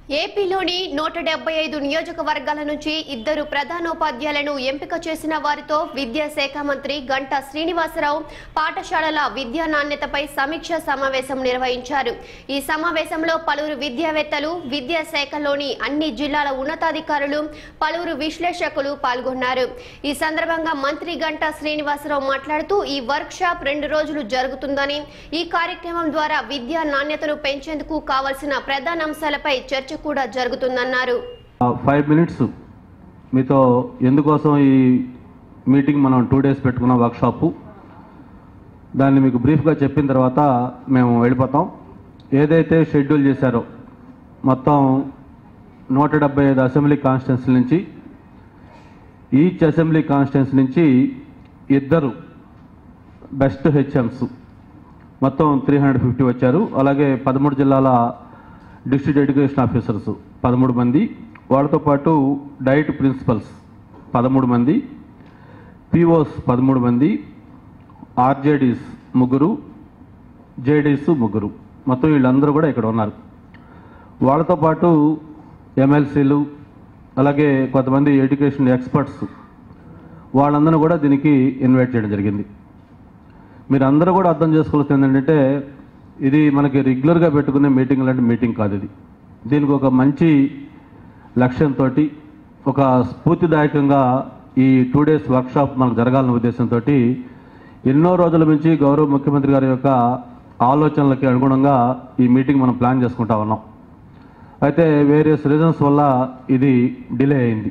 ఏపీలోని నూట డెబ్బై ఐదు నియోజకవర్గాల నుంచి ఇద్దరు ప్రధానోపాధ్యాయులను ఎంపిక చేసిన వారితో విద్యాశాఖ మంత్రి గంటా శ్రీనివాసరావు పాఠశాలల విద్యా నాణ్యతపై సమీక్ష సమావేశం నిర్వహించారు ఈ సమావేశంలో పలువురు విద్యావేత్తలు విద్యాశాఖలోని అన్ని జిల్లాల ఉన్నతాధికారులు పలువురు విశ్లేషకులు పాల్గొన్నారు ఈ సందర్భంగా మంత్రి గంటా శ్రీనివాసరావు మాట్లాడుతూ ఈ వర్క్ షాప్ రెండు రోజులు జరుగుతుందని ఈ కార్యక్రమం ద్వారా విద్యా నాణ్యతను పెంచేందుకు కావలసిన ప్రధాన అంశాలపై చర్చ కూడా జరుగుతుందన్నారు ఫైవ్ మినిట్స్ మీతో ఎందుకోసం ఈ మీటింగ్ మనం టూ డేస్ పెట్టుకున్న వర్క్షాపు దాన్ని మీకు బ్రీఫ్గా చెప్పిన తర్వాత మేము వెళ్ళిపోతాం ఏదైతే షెడ్యూల్ చేశారో మొత్తం నూట డెబ్బై ఐదు అసెంబ్లీ కాన్స్టిట్యున్సీ నుంచి ఈచ్ అసెంబ్లీ కాన్స్టిట్యున్సీ నుంచి ఇద్దరు బెస్ట్ హెచ్ఎంస్ మొత్తం త్రీ హండ్రెడ్ ఫిఫ్టీ వచ్చారు అలాగే పదమూడు జిల్లాల డిస్ట్రిక్ట్ ఎడ్యుకేషన్ ఆఫీసర్స్ పదమూడు మంది వాళ్ళతో పాటు డైట్ ప్రిన్సిపల్స్ పదమూడు మంది పిఓస్ పదమూడు మంది ఆర్జేడీస్ ముగ్గురు జేడీస్ ముగ్గురు మొత్తం వీళ్ళందరూ కూడా ఇక్కడ ఉన్నారు వాళ్ళతో పాటు ఎమ్మెల్సీలు అలాగే కొంతమంది ఎడ్యుకేషన్ ఎక్స్పర్ట్స్ వాళ్ళందరూ కూడా దీనికి ఇన్వైట్ చేయడం జరిగింది మీరు అందరూ కూడా అర్థం చేసుకోవాల్సింది ఏంటంటే ఇది మనకి రెగ్యులర్గా పెట్టుకునే మీటింగ్ లాంటి మీటింగ్ కాదు ఇది దీనికి ఒక మంచి లక్ష్యంతో ఒక స్ఫూర్తిదాయకంగా ఈ టూ డేస్ వర్క్షాప్ మనకు జరగాలన్న ఉద్దేశంతో ఎన్నో రోజుల నుంచి గౌరవ ముఖ్యమంత్రి గారి యొక్క ఆలోచనలకి అనుగుణంగా ఈ మీటింగ్ మనం ప్లాన్ చేసుకుంటా ఉన్నాం అయితే వేరియస్ రీజన్స్ వల్ల ఇది డిలే అయింది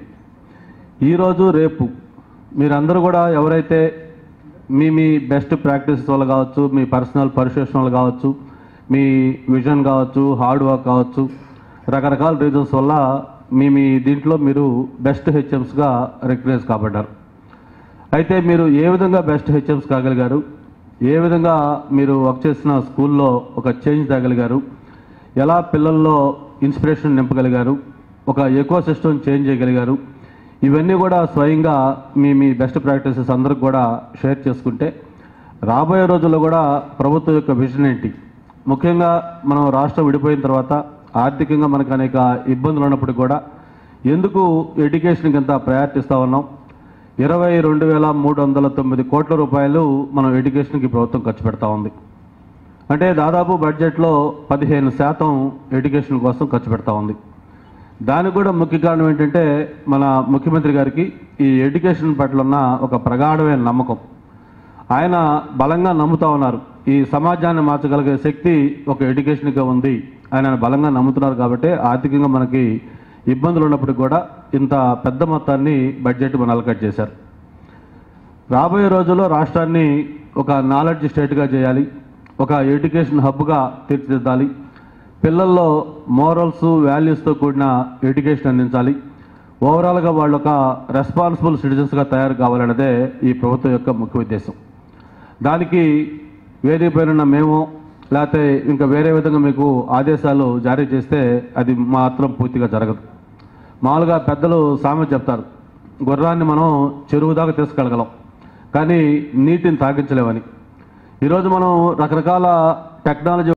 ఈరోజు రేపు మీరందరూ కూడా ఎవరైతే మీ మీ బెస్ట్ ప్రాక్టీసెస్ వల్ల కావచ్చు మీ పర్సనల్ పర్సుయేషన్ వల్ల కావచ్చు మీ విజన్ కావచ్చు హార్డ్ వర్క్ కావచ్చు రకరకాల రీజన్స్ వల్ల మీ మీ దీంట్లో మీరు బెస్ట్ హెచ్ఎంస్గా రికగ్నైజ్ కాబడ్డారు అయితే మీరు ఏ విధంగా బెస్ట్ హెచ్ఎంస్ కాగలిగారు ఏ విధంగా మీరు వర్క్ చేసిన స్కూల్లో ఒక చేంజ్ తేగలిగారు ఎలా పిల్లల్లో ఇన్స్పిరేషన్ నింపగలిగారు ఒక ఎకో సిస్టమ్ చేంజ్ చేయగలిగారు ఇవన్నీ కూడా స్వయంగా మీ మీ బెస్ట్ ప్రాక్టీసెస్ అందరికి కూడా షేర్ చేసుకుంటే రాబోయే రోజుల్లో కూడా ప్రభుత్వం యొక్క విజన్ ఏంటి ముఖ్యంగా మనం రాష్ట్రం విడిపోయిన తర్వాత ఆర్థికంగా మనకు అనేక ఇబ్బందులు ఉన్నప్పటికీ కూడా ఎందుకు ఎడ్యుకేషన్కి ఎంత ప్రయారిటీ ఇస్తా ఉన్నాం ఇరవై రెండు వేల మూడు వందల తొమ్మిది కోట్ల రూపాయలు మనం ఎడ్యుకేషన్కి ప్రభుత్వం ఖర్చు పెడతా ఉంది అంటే దాదాపు బడ్జెట్లో పదిహేను శాతం ఎడ్యుకేషన్ కోసం ఖర్చు పెడతా ఉంది దానికి కూడా ముఖ్య కారణం ఏంటంటే మన ముఖ్యమంత్రి గారికి ఈ ఎడ్యుకేషన్ పట్ల ఉన్న ఒక ప్రగాఢమైన నమ్మకం ఆయన బలంగా నమ్ముతా ఉన్నారు ఈ సమాజాన్ని మార్చగలిగే శక్తి ఒక ఎడ్యుకేషన్గా ఉంది ఆయన బలంగా నమ్ముతున్నారు కాబట్టి ఆర్థికంగా మనకి ఇబ్బందులు ఉన్నప్పటికీ కూడా ఇంత పెద్ద మొత్తాన్ని బడ్జెట్ మన అలకట్ చేశారు రాబోయే రోజుల్లో రాష్ట్రాన్ని ఒక నాలెడ్జ్ స్టేట్గా చేయాలి ఒక ఎడ్యుకేషన్ హబ్గా తీర్చిదిద్దాలి పిల్లల్లో మోరల్స్ వాల్యూస్తో కూడిన ఎడ్యుకేషన్ అందించాలి ఓవరాల్గా వాళ్ళు ఒక రెస్పాన్సిబుల్ సిటిజన్స్గా తయారు కావాలన్నదే ఈ ప్రభుత్వం యొక్క ముఖ్య ఉద్దేశం దానికి వేదిక పైన ఉన్న మేము లేకపోతే ఇంకా వేరే విధంగా మీకు ఆదేశాలు జారీ చేస్తే అది మాత్రం పూర్తిగా జరగదు మామూలుగా పెద్దలు సామెత చెప్తారు గుర్రాన్ని మనం చెరువు దాకా తీసుకెళ్ళగలం కానీ నీటిని తాగించలేమని ఈరోజు మనం రకరకాల టెక్నాలజీ